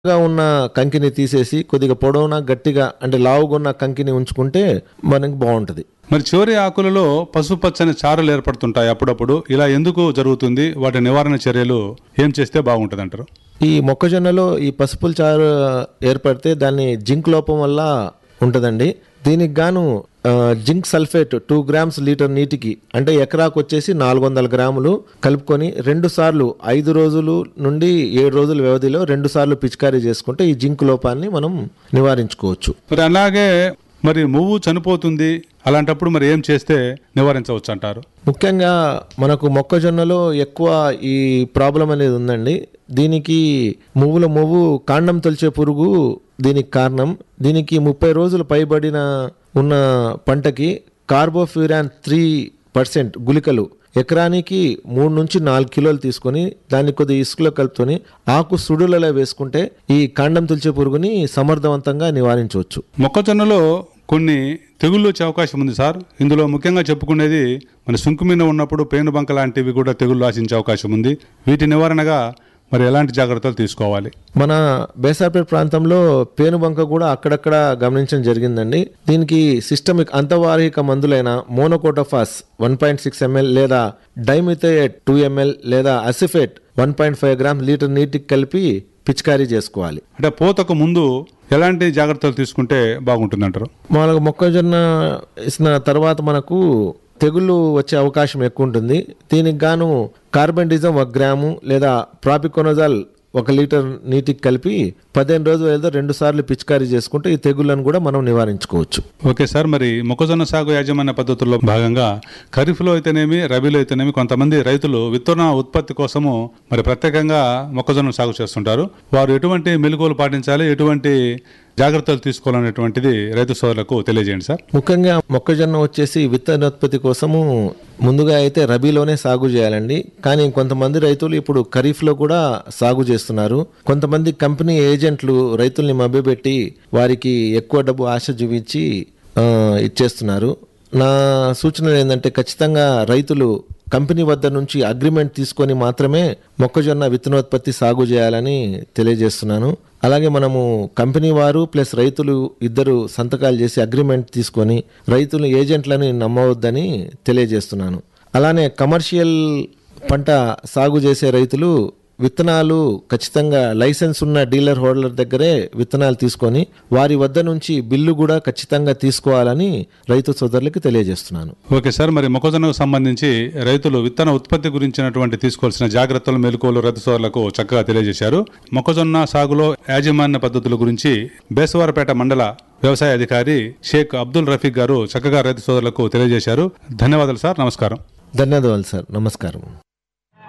గా ఉన్న కంకిని తీసేసి కొద్దిగా పొడవున గట్టిగా అంటే లావుగా ఉన్న కంకిని ఉంచుకుంటే మనకి బాగుంటది మరి చివరి ఆకులలో పసుపచ్చని చారలు ఏర్పడుతుంటాయి అప్పుడప్పుడు ఇలా ఎందుకు జరుగుతుంది వాటి నివారణ చర్యలు ఏం చేస్తే బాగుంటుంది అంటారు ఈ మొక్కజొన్నలో ఈ పసుపుల చారు ఏర్పడితే దాన్ని జింక్ లోపం వల్ల ఉంటుందండి దీనికి గాను ఆ, zinc sulphate two grams litre నీటికి అంటే ఎకరాకు వచ్చేసి నాలుగు వందల గ్రాములు కలుపుకొని రెండు సార్లు ఐదు రోజులు నుండి ఏడు రోజుల వ్యవధిలో రెండు సార్లు పిచికారీ చేసుకుంటే ఈ జింక్ లోపాన్ని మనం నివారించుకోవచ్చు మరి అలాగే మరి మువ్వు చనిపోతుంది అలాంటప్పుడు మరి ఏం చేస్తే నివారించవచ్చు అంటారు ముఖ్యంగా మనకు మొక్కజొన్నలో ఎక్కువ ఈ ప్రాబ్లం అనేది ఉందండి దీనికి మువ్వుల మువ్వు కాండం తొలిచే పురుగు దీనికి కారణం దీనికి ముప్పై రోజులు పైబడిన ఉన్న పంటకి కార్బోఫ్యూరాన్ త్రీ పర్సెంట్ గుళికలు ఎకరానికి మూడు నుంచి నాలుగు కిలోలు తీసుకొని దాన్ని కొద్ది ఇసుకలో కలుపుకొని ఆకు సుడులలో వేసుకుంటే ఈ కాండం తుల్చే పురుగుని సమర్థవంతంగా నివారించవచ్చు మొక్కజొన్నలో కొన్ని తెగుళ్ళు వచ్చే అవకాశం ఉంది సార్ ఇందులో ముఖ్యంగా చెప్పుకునేది మన సుంకు మీద ఉన్నప్పుడు పేనుబంక లాంటివి కూడా తెగుళ్ళు ఆశించే అవకాశం ఉంది వీటి నివారణగా మరి ఎలాంటి జాగ్రత్తలు తీసుకోవాలి మన బేసాపేట ప్రాంతంలో పేనుబంక కూడా అక్కడక్కడ గమనించడం జరిగిందండి దీనికి సిస్టమిక్ అంతవార్హిక మందులైన monocrotophos one point six ML లేదా డైమిథయేట్ టూ ఎంఎల్ లేదా acephate one point five gram litre నీటికి కలిపి పిచికారీ చేసుకోవాలి అంటే పూతకు ముందు ఎలాంటి జాగ్రత్తలు తీసుకుంటే బాగుంటుంది అంటారు మామూలుగా మొక్కజొన్న ఇసిన తర్వాత మనకు తెగుళ్ళు వచ్చే అవకాశం ఎక్కువ ఉంటుంది దీనికి గాను కార్బెండిజం ఒక గ్రాము లేదా ప్రాపికోనజాల్ ఒక లీటర్ నీటికి కలిపి పదిహేను రోజులు ఏదో రెండు సార్లు పిచికారీ చేసుకుంటే ఈ తెగుళ్ళను కూడా మనం నివారించుకోవచ్చు ఓకే సార్ మరి మొక్కజొన్న సాగు యాజమాన్య పద్ధతుల్లో భాగంగా ఖరీఫ్లో అయితేనేమి రబీలో అయితేనేమి కొంతమంది రైతులు విత్తన ఉత్పత్తి కోసము మరి ప్రత్యేకంగా మొక్కజొన్న సాగు చేస్తుంటారు వారు ఎటువంటి మెలకువలు పాటించాలి ఎటువంటి జాగ్రత్తలు తీసుకోవాలనేటువంటిది రైతు సోదరులకు తెలియజేయండి సార్ ముఖ్యంగా మొక్కజొన్న వచ్చేసి విత్తనోత్పత్తి కోసము ముందుగా అయితే రబీలోనే సాగు చేయాలండి కానీ కొంతమంది రైతులు ఇప్పుడు ఖరీఫ్లో కూడా సాగు చేస్తున్నారు కొంతమంది కంపెనీ ఏజెంట్లు రైతుల్ని మభ్యపెట్టి వారికి ఎక్కువ డబ్బు ఆశ చూపించి ఆ, ఇచ్చేస్తున్నారు నా సూచన ఏంటంటే ఖచ్చితంగా రైతులు కంపెనీ వద్ద నుంచి అగ్రిమెంట్ తీసుకొని మాత్రమే మొక్కజొన్న విత్తనోత్పత్తి సాగు చేయాలని తెలియజేస్తున్నాను అలాగే మనము కంపెనీ వారు ప్లస్ రైతులు ఇద్దరు సంతకాలు చేసి అగ్రిమెంట్ తీసుకొని రైతులు ఏజెంట్లని నమ్మవద్దని తెలియజేస్తున్నాను అలానే కమర్షియల్ పంట సాగు చేసే రైతులు విత్తనాలు ఖచ్చితంగా లైసెన్స్ ఉన్న డీలర్ హోల్డర్ దగ్గరే విత్తనాలు తీసుకొని వారి వద్ద నుంచి బిల్లు కూడా ఖచ్చితంగా తీసుకోవాలని రైతు సోదరులకి తెలియజేస్తున్నాను ఓకే సార్ మరి మొక్కజొన్నకు సంబంధించి రైతులు విత్తన ఉత్పత్తి గురించినటువంటి తీసుకోవాల్సిన జాగ్రత్తలు మెలకువలు రైతు సోదరులకు చక్కగా తెలియజేశారు మొక్కజొన్న సాగులో యాజమాన్య పద్ధతుల గురించి బేసవారపేట మండల వ్యవసాయ అధికారి షేక్ అబ్దుల్ రఫీక్ గారు చక్కగా రైతు సోదరులకు తెలియజేశారు ధన్యవాదాలు సార్ నమస్కారం ధన్యవాదాలు సార్ నమస్కారం